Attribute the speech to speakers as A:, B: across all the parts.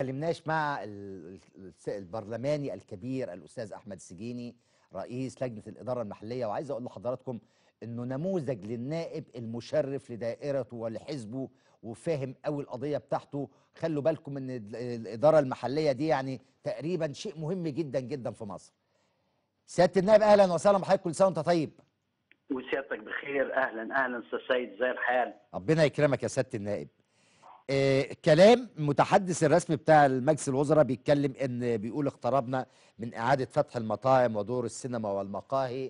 A: اتكلمناش مع ال- الس- البرلماني الكبير الاستاذ احمد السجيني رئيس لجنه الاداره المحليه وعايز اقول لحضراتكم انه نموذج للنائب المشرف لدائرته ولحزبه وفاهم قوي القضيه بتاعته خلوا بالكم ان ال- الاداره المحليه دي يعني تقريبا شيء مهم جدا جدا في مصر سياده النائب اهلا وسهلا بحضرتك كل سنه وانت طيب
B: وسيادتك بخير اهلا اهلا استاذ سيد زي الحال
A: ربنا يكرمك يا سياده النائب آه كلام المتحدث الرسمي بتاع المجلس الوزراء بيتكلم ان بيقول اقتربنا من اعاده فتح المطاعم ودور السينما والمقاهي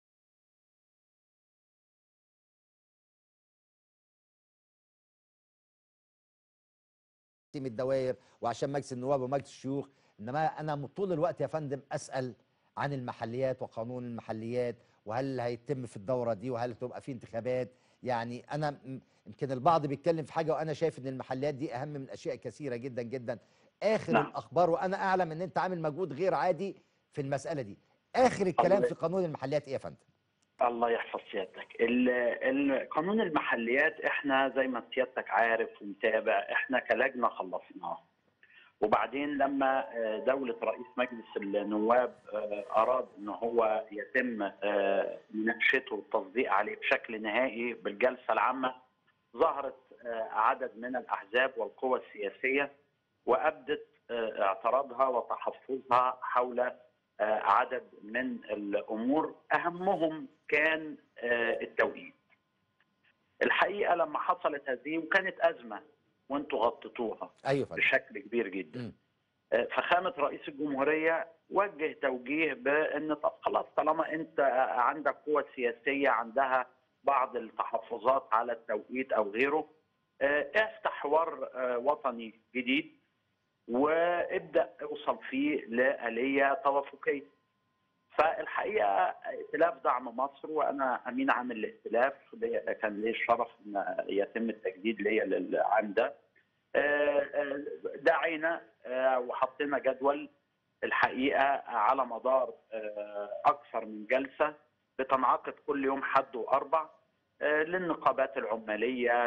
A: تقسيم الدوائر وعشان مجلس النواب ومجلس الشيوخ انما انا طول الوقت يا فندم اسال عن المحليات وقانون المحليات وهل هيتم في الدوره دي وهل تبقى في انتخابات يعني انا م- يمكن البعض بيتكلم في حاجه وانا شايف ان المحليات دي اهم من اشياء كثيره جدا جدا اخر
B: نعم.
A: الاخبار وانا اعلم ان انت عامل مجهود غير عادي في المساله دي اخر الكلام
B: الله-
A: في قانون المحليات ايه يا فندم
B: الله يحفظ سيادتك ال- ال- قانون المحليات احنا زي ما سيادتك عارف ومتابع احنا كلجنه خلصناه وبعدين لما آه، دولة رئيس مجلس النواب آه، أراد أن هو يتم آه، مناقشته والتصديق عليه بشكل نهائي بالجلسة العامة ظهرت آه، عدد من الأحزاب والقوى السياسية وأبدت آه، اعتراضها وتحفظها حول آه، عدد من الأمور أهمهم كان آه، التوقيت الحقيقة لما حصلت هذه وكانت أزمة وانتوا غطيتوها
A: ايوه يا فندم
B: بشكل كبير جدا
A: مم.
B: آه، فخامة رئيس الجمهورية وجه توجيه بأن طب خلاص طالما أنت عندك قوة سياسية عندها بعض التحفظات على التوقيت أو غيره آه، افتح حوار آه، وطني جديد وابدأ اوصل فيه لآلية توافقية فالحقيقة ائتلاف دعم مصر وأنا أمين عام الائتلاف ليا- كان لي الشرف أن يتم التجديد ليا للعام ده آه، آه، دعينا آه، وحطينا جدول الحقيقه على مدار آه، اكثر من جلسه بتنعقد كل يوم حد واربع آه، للنقابات العماليه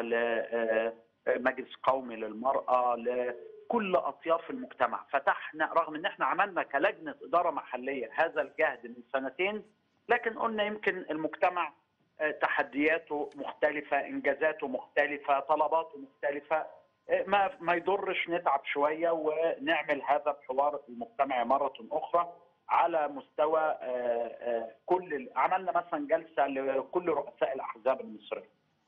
B: لمجلس قومي للمراه لكل اطياف المجتمع فتحنا رغم ان احنا عملنا كلجنه اداره محليه هذا الجهد من سنتين لكن قلنا يمكن المجتمع آه، تحدياته مختلفه انجازاته مختلفه طلباته مختلفه ما ما يضرش نتعب شويه ونعمل هذا الحوار المجتمعي مره اخرى على مستوى آه، آه، كل ال- عملنا مثلا جلسه لكل رؤساء الاحزاب المصريه.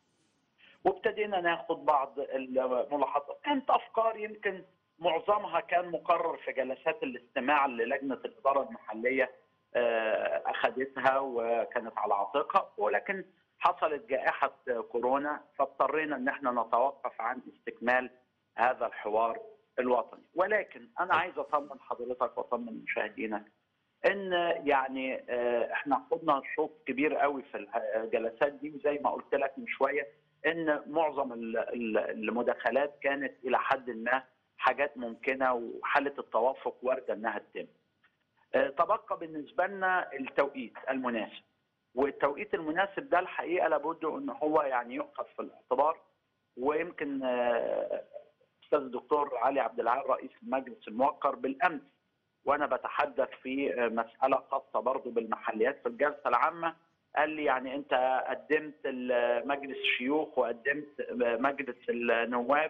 B: وابتدينا ناخد بعض الملاحظات، كانت افكار يمكن معظمها كان مقرر في جلسات الاستماع للجنه الاداره المحليه آه، اخذتها وكانت على عاتقها ولكن حصلت جائحة كورونا فاضطرينا ان احنا نتوقف عن استكمال هذا الحوار الوطني ولكن انا عايز اطمن حضرتك واطمن مشاهدينك ان يعني آه، احنا خدنا شوط كبير قوي في الجلسات دي وزي ما قلت لك من شويه ان معظم ال- ال- المداخلات كانت الى حد ما حاجات ممكنه وحاله التوافق وارده انها تتم. آه، تبقى بالنسبه لنا التوقيت المناسب. والتوقيت المناسب ده الحقيقه لابد ان هو يعني يؤخذ في الاعتبار ويمكن آه، استاذ الدكتور علي عبد العال رئيس المجلس الموقر بالامس وانا بتحدث في آه، مساله خاصه برضه بالمحليات في الجلسه العامه قال لي يعني انت قدمت ال- مجلس الشيوخ وقدمت آه، مجلس النواب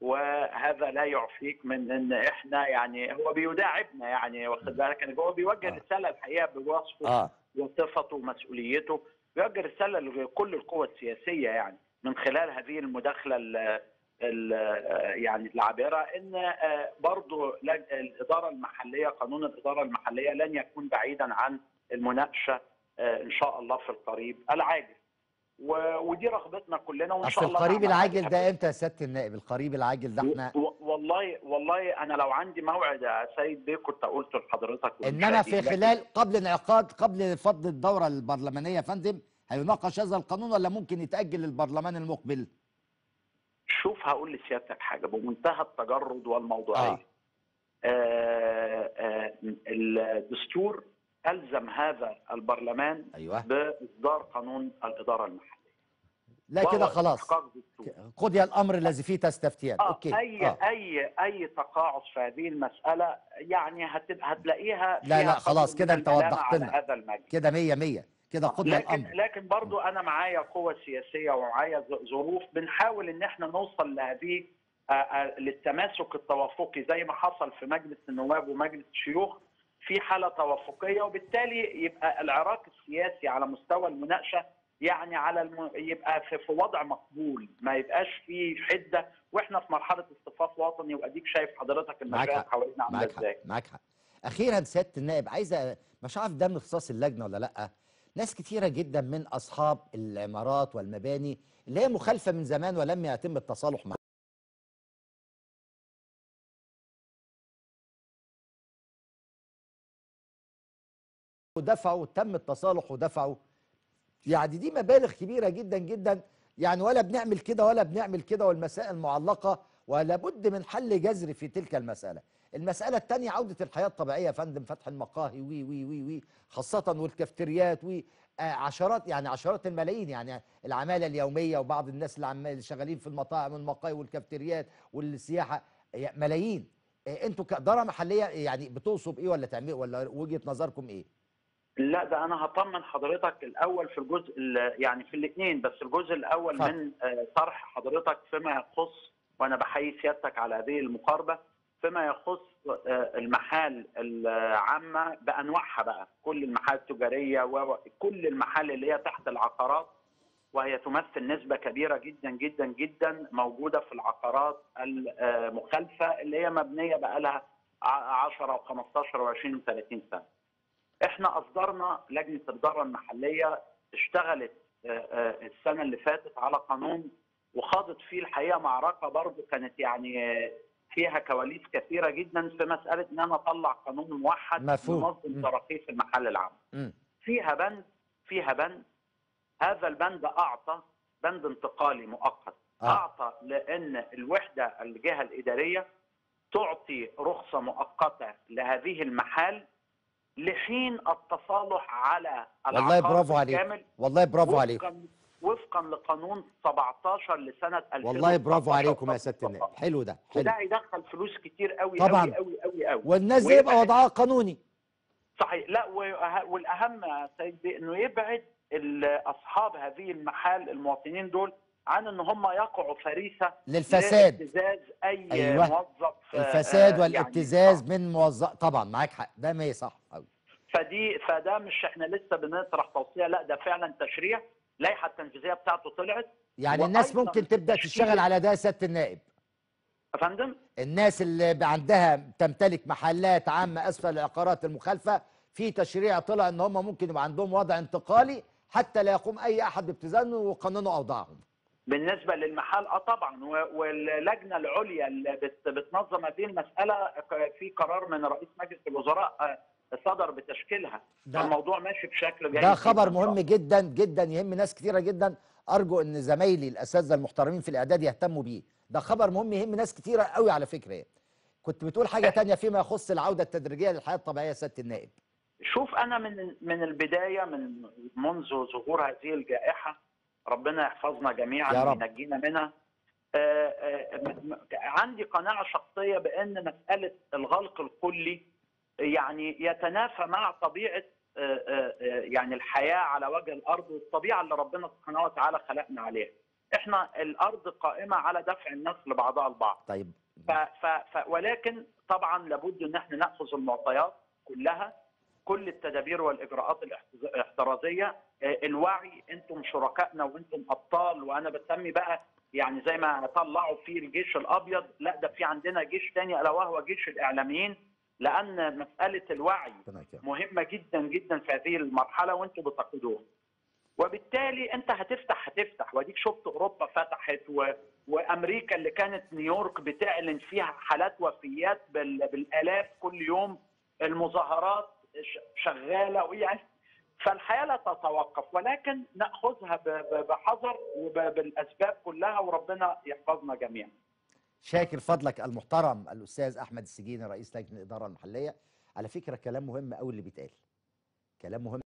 B: وهذا لا يعفيك من ان احنا يعني هو بيداعبنا يعني واخد بالك هو بيوجه
A: آه.
B: رساله الحقيقه بوصفه
A: اه
B: وصفته ومسؤوليته بيوجه رساله لكل القوى السياسيه يعني من خلال هذه المداخله ال ال يعني العابره ان آه، برضو لج- الاداره المحليه قانون الاداره المحليه لن يكون بعيدا عن المناقشه آه، ان شاء الله في القريب العاجل و- ودي رغبتنا كلنا وان
A: اصل
B: شاء الله
A: القريب
B: نعمل
A: العاجل
B: عليها.
A: ده امتى يا سياده النائب القريب العاجل ده احنا
B: و- والله والله انا لو عندي موعد يا سيد بيه كنت قلته لحضرتك
A: انما في
B: والمشاهدين، لكن
A: خلال قبل انعقاد قبل فض الدوره البرلمانيه يا فندم هيناقش هذا القانون ولا ممكن يتاجل للبرلمان المقبل
B: شوف هقول لسيادتك حاجه بمنتهى التجرد والموضوعيه
A: آه.
B: آه. آه الدستور الزم هذا البرلمان
A: ايوه
B: باصدار قانون الاداره المحليه
A: لا كده
B: وهو
A: خلاص
B: استحقاق دستوري.
A: قضي الامر الذي فيه تستفتيان
B: آه
A: اوكي
B: اي
A: آه.
B: اي اي تقاعس في هذه المساله يعني هتبقى هتلاقيها
A: لا،
B: فيها
A: لا، خلاص
B: قدر
A: كده
B: من
A: أنت
B: الملامة
A: وضحت
B: على
A: لنا.
B: هذا المجلس
A: كده مية مية كده قضي
B: لكن
A: الامر
B: لكن برضو انا معايا قوة سياسية ومعايا ظ- ظروف بنحاول ان احنا نوصل لهذه آه، آه، للتماسك التوافقي زي ما حصل في مجلس النواب ومجلس الشيوخ في حالة توافقية وبالتالي يبقى العراق السياسي على مستوى المناقشة يعني على الم... يبقى في, في وضع مقبول ما يبقاش في حدة واحنا في مرحلة اصطفاف وطني واديك شايف حضرتك
A: معاك
B: المشاهد
A: حق
B: حوالينا عاملة
A: معاك حق
B: ازاي
A: معاك حق اخيرا سياده النائب عايزه مش عارف ده من اختصاص اللجنه ولا لا ناس كتيره جدا من اصحاب العمارات والمباني اللي هي مخالفه من زمان ولم يتم التصالح معها ودفعوا تم التصالح ودفعوا يعني دي مبالغ كبيره جدا جدا يعني ولا بنعمل كده ولا بنعمل كده والمسائل معلقه ولا بد من حل جذري في تلك المساله المساله الثانيه عوده الحياه الطبيعيه يا فندم فتح المقاهي وي وي وي وي خاصه والكافتريات وعشرات يعني عشرات الملايين يعني العماله اليوميه وبعض الناس اللي عمال اللي شغالين في المطاعم والمقاهي والكافتريات والسياحه يا- ملايين إيه، انتوا كاداره محليه يعني بتوصوا بايه ولا تعملوا ولا وجهه نظركم ايه؟
B: لا ده انا هطمن حضرتك الاول في الجزء ال- يعني في الاثنين بس الجزء الاول
A: اتفضل.
B: من آه، طرح حضرتك فيما يخص وانا بحيي سيادتك على هذه المقاربه فيما يخص آه، المحال العامه بانواعها بقى كل المحال التجاريه وكل المحال اللي هي تحت العقارات وهي تمثل نسبه كبيره جدا جدا جدا موجوده في العقارات المخالفه اللي هي مبنيه بقى لها 10 و15 و20 و30 سنه. احنا اصدرنا لجنه الاداره المحليه اشتغلت آه، آه، السنه اللي فاتت على قانون وخاضت فيه الحقيقه معركه برضه كانت يعني آه، فيها كواليس كثيره جدا في مساله ان انا اطلع قانون موحد
A: مفهوم.
B: ينظم
A: م.
B: تراخيص المحل العام.
A: امم
B: فيها بند فيها بند هذا البند اعطى بند انتقالي مؤقت
A: آه.
B: اعطى لان الوحده الجهه الاداريه تعطي رخصه مؤقته لهذه المحال لحين التصالح على
A: والله
B: العقار
A: برافو عليك
B: بالكامل
A: والله برافو عليك
B: وفقا وفقا لقانون 17 لسنه 2019
A: والله برافو عليكم يا سياده النائب حلو ده حلو
B: وده هيدخل فلوس كتير قوي
A: طبعاً.
B: قوي قوي قوي قوي
A: والناس دي يبقى
B: ويبقى-
A: وضعها قانوني
B: صحيح لا وأه- والاهم يا سيد بيه انه يبعد ال- اصحاب هذه المحال المواطنين دول عن ان هم يقعوا فريسه
A: للفساد
B: لابتزاز اي
A: أيوة.
B: موظف آه،
A: الفساد
B: آه،
A: والابتزاز
B: يعني
A: من موظف طبعا معاك حق ده ما صح قوي
B: فدي فده مش احنا لسه بنطرح توصيه لا ده فعلا تشريع اللائحه التنفيذيه بتاعته طلعت
A: يعني الناس
B: وأيضاً
A: ممكن تبدا
B: تشكيل-
A: تشتغل على ده يا سياده النائب
B: يا فندم
A: الناس اللي ب- عندها تمتلك محلات عامه اسفل العقارات المخالفه في تشريع طلع ان هم ممكن يبقى عندهم وضع انتقالي حتى لا يقوم اي احد بابتزازهم ويقننوا اوضاعهم
B: بالنسبه للمحال اه طبعا و- واللجنه العليا اللي بت- بتنظم هذه المساله ك- في قرار من رئيس مجلس الوزراء آه، صدر بتشكيلها
A: ده-
B: الموضوع ماشي بشكل جيد
A: ده خبر
B: جداً.
A: مهم جدا جدا يهم ناس كتيره جدا ارجو ان زمايلي الاساتذه المحترمين في الاعداد يهتموا بيه ده خبر مهم يهم ناس كتيره قوي على فكره يعني. كنت بتقول حاجه تانية فيما يخص العوده التدريجيه للحياه الطبيعيه يا سياده النائب
B: شوف انا من من البدايه من منذ ظهور هذه الجائحه ربنا يحفظنا جميعا
A: يا رب.
B: وينجينا منها آه، آه، م- م- عندي قناعه شخصيه بان مساله الغلق الكلي يعني يتنافى مع طبيعه آه، آه، آه، يعني الحياه على وجه الارض والطبيعه اللي ربنا سبحانه وتعالى خلقنا عليها. احنا الارض قائمه على دفع الناس لبعضها البعض.
A: طيب
B: ف ف ف ولكن طبعا لابد ان احنا ناخذ المعطيات كلها كل التدابير والاجراءات الاحتز- الاحترازيه آه، الوعي انتم شركائنا وانتم ابطال وانا بسمي بقى يعني زي ما طلعوا في الجيش الابيض لا ده في عندنا جيش تاني الا وهو جيش الاعلاميين لان مساله الوعي
A: ربنا يكرمك.
B: مهمه جدا جدا في هذه المرحله وانتم بتقودوها. وبالتالي انت هتفتح هتفتح واديك شفت اوروبا فتحت و... وامريكا اللي كانت نيويورك بتعلن فيها حالات وفيات بال... بالالاف كل يوم المظاهرات ش... شغاله ويعني فالحياه لا تتوقف ولكن ناخذها ب... ب... بحذر وبالاسباب كلها وربنا يحفظنا جميعا.
A: شاكر فضلك المحترم الاستاذ احمد السجيني رئيس لجنه الاداره المحليه على فكره كلام مهم قوي اللي بيتقال كلام مهم